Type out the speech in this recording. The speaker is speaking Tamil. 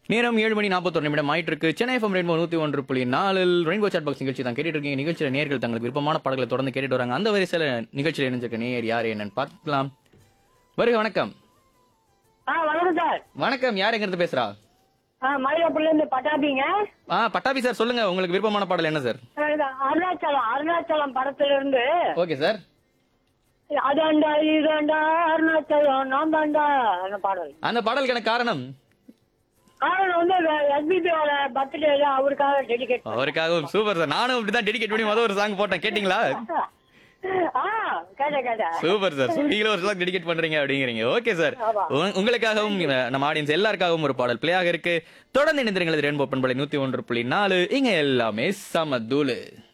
நேரம் ஏழு மணி நாற்பத்தொரு நிமிடம் ஆயிட்டு இருக்கு சென்னை எஃப்எம் ரெயின்போ நூத்தி ஒன்று புள்ளி நாலில் ரெயின்போ சாட் பாக்ஸ் நிகழ்ச்சி தான் கேட்டுட்டு இருக்கீங்க நிகழ்ச்சியில நேர்கள் தங்களுக்கு விருப்பமான பாடல்களை தொடர்ந்து கேட்டுட்டு வராங்க அந்த வரிசையில நிகழ்ச்சியில் இணைஞ்சிருக்க நேயர் யார் என்னன்னு பார்க்கலாம் வருக வணக்கம் ஆ வணக்கம் சார் வணக்கம் யார் எங்கிருந்து பேசுறா ஆ மயிலாப்பூர்ல இருந்து பட்டாபிங்க ஆ பட்டாபி சார் சொல்லுங்க உங்களுக்கு விருப்பமான பாடல் என்ன சார் ஆ, இது அருணாச்சலம் அருணாச்சலம் படத்துல இருந்து ஓகே சார் அதாண்டா இதாண்டா அருணாச்சலம் நான் தாண்டா அந்த பாடல் அந்த பாடலுக்கான காரணம் காரணம் வந்து எஸ்பிபியோட பர்த்டே அவருக்காக டெடிகேட் அவருக்காகவும் சூப்பர் சார் நானும் இப்படிதான் டெடிகேட் பண்ணி முதல் ஒரு சாங் போட்டேன் கேட்டிங்களா ஆ கேட்டேன் கேட்டேன் சூப்பர் சார் நீங்களும் ஒரு சாங் டெடிகேட் பண்றீங்க அப்படிங்கிறீங்க ஓகே சார் ஆமா. உங்க- உங்களுக்காகவும் அஹ், நம்ம ஆடியன்ஸ் எல்லாருக்காகவும் ஒரு பாடல் பிளேயாக இருக்கு தொடர்ந்து இணைந்திருங்கள் ரெயின்போ பண்பலை நூத்தி ஒன்று புள்ளி நாலு இங்க எல்லாமே சமதூளு